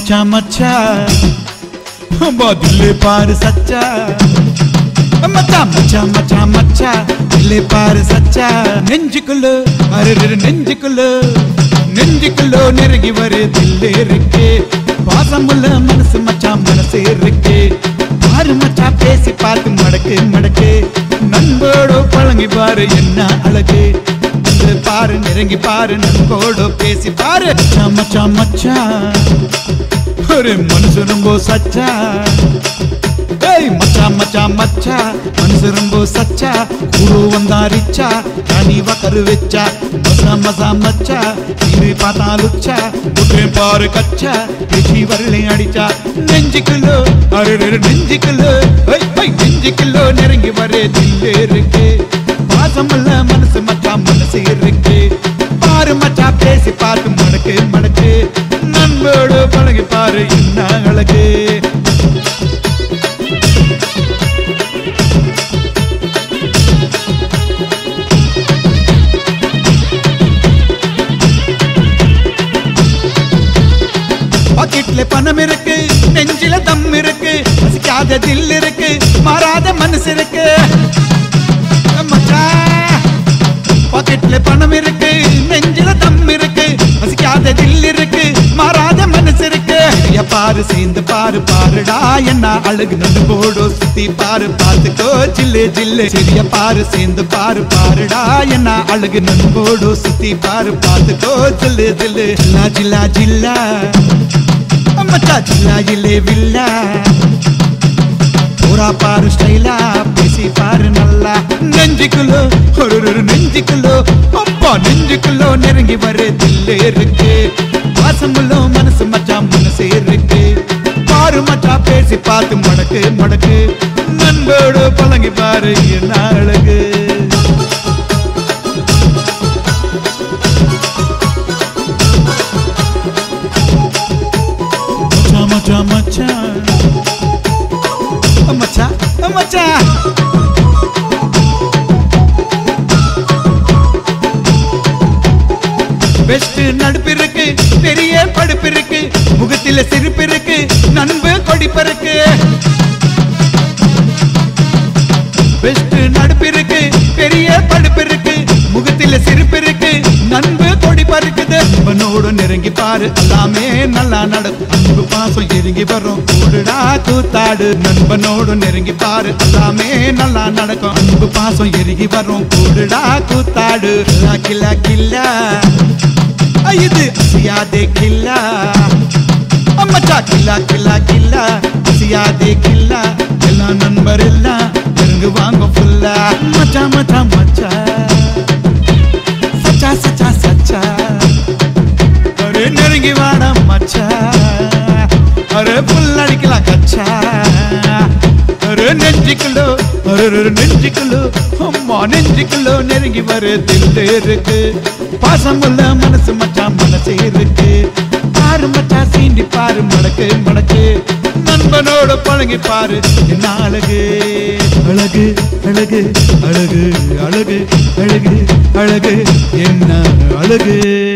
மச்சா மச்சா பதிலே பாரு சச்சா மச்சா மச்சா மச்சா மச்சா இல்லை பாரு சச்சா நெஞ்சுக்குள்ள அரரு நெஞ்சுக்குள்ள நெஞ்சுக்குள்ள நெருங்கி வரு தில்லே இருக்கு பாசமுள்ள மனசு மச்சா மனசு இருக்கு பாரு மச்சா பேசி பார்த்து மடக்கு மடக்கு நண்போடு பழங்கி பாரு என்ன அழகு வந்து பாரு நெருங்கி பாரு நண்போடு பேசி பாரு மச்சா மச்சா மச்சா ஒரு மனசு ரொம்ப சச்சா ஏய் மச்சா மச்சா மச்சா மனசு ரொம்ப சச்சா குரு வந்தா ரிச்சா கனிவ கரு வச்சா மசா மசா மச்சா இது பார்த்தா லுச்சா முட்டே பாரு கச்சா பேசி வரலை அடிச்சா நெஞ்சுக்குள்ளோ அரு நெஞ்சுக்குள்ளோ ஐ ஐ நெஞ்சுக்குள்ளோ நெருங்கி வரே தில்லே இருக்கு பாசமுள்ள மனசு மச்சா மனசு இருக்கு பாரு மச்சா பேசி பார்த்து மடக்கு மடக்கு நண்போடு பழகி பாரு என்ன அழகு பாக்கெட்ல பணம் இருக்கு நெஞ்சில தம் இருக்கு ரசிக்காத தில் இருக்கு மாறாத மனசு இருக்கு மச்சான் பாக்கெட்ல பணம் இருக்கு நெஞ்சில தம் இருக்கு ரசிக்காத தில் இருக்கு மாறாத மனசு இருக்கு ஐயா பாரு சேர்ந்து பாரு பாருடா என்ன அழகு நண்டு போடோ சுத்தி பாரு பார்த்துக்கோ ஜில்லு ஜில்லு சிறிய பாரு சேர்ந்து பாரு பாருடா என்ன அழகு நண்டு போடோ சுத்தி பாரு பார்த்துக்கோ ஜில்லு ஜில்லு ஜில்லா ஜில்லா ஜில்லா மச்சா ஜில்லா ஜில்லே வில்லா பூரா பாரு ஸ்டைலா பேசி பாரு நல்லா நெஞ்சுக்குள்ளோ ஒரு ஒரு நெஞ்சுக்குள்ளோ அப்பா நெஞ்சுக்குள்ளோ நெருங்கி வர தில்லு இருக்கு பாசமுள்ளோ மனசு மச்சா மனசு இருக்கு பாரு மச்சா பேசி பார்த்து மடக்கு மடக்கு நண்போடு பழங்கி பாரு என்ன அழகு மச்சா மச்சா மச்சா மச்சா மச்சா பெஸ்ட் நடுப்பு இருக்கு பெரிய படுப்பு இருக்கு முகத்தில சிரிப்பு இருக்கு நண்பு கொடிப்பருக்கு பெஸ்ட் நடுப்பு இருக்கு பெரிய படுப்பு இருக்கு முகத்தில சிரிப்பு இருக்கு நண்பு கொடி பறக்குது நண்பனோடு நெருங்கி பாரு எல்லாமே நல்லா நடக்கும் அன்பு பாசம் இறங்கி வரும் கூடுடா கூத்தாடு நண்பனோடு நெருங்கி பாரு எல்லாமே நல்லா நடக்கும் அன்பு பாசம் இறங்கி வரும் கூடுடா கூத்தாடு கில்லா கில்லா கில்லா ஆ, இது அசியாதே கில்லா அம்மச்சா கில்லா கில்லா கில்லா அசியாதே கில்லா எல்லாம் நண்பர் எல்லாம் நெருங்கு வாங்க ஃபுல்லா மச்சா மச்சா மச்சா சச்சா சச்சா சச்சா அரே நெருங்கி வாடா மச்சா அரே புல் அடிக்கலாம் கச்சா அரே நெஞ்சுக்குள்ளோ அரே அரே நெஞ்சுக்குள்ளோ அம்மா நெஞ்சுக்குள்ளோ நெருங்கி வர தில்லு இருக்கு பாசமுள்ள மனசு மச்சா மனசு இருக்கு பாரு மச்சா சீண்டி பாரு மடக்கு மடக்கு நண்பனோட பழகி பாரு என்ன அழகு அழகு அழகு அழகு அழகு அழகு அழகு என்ன அழகு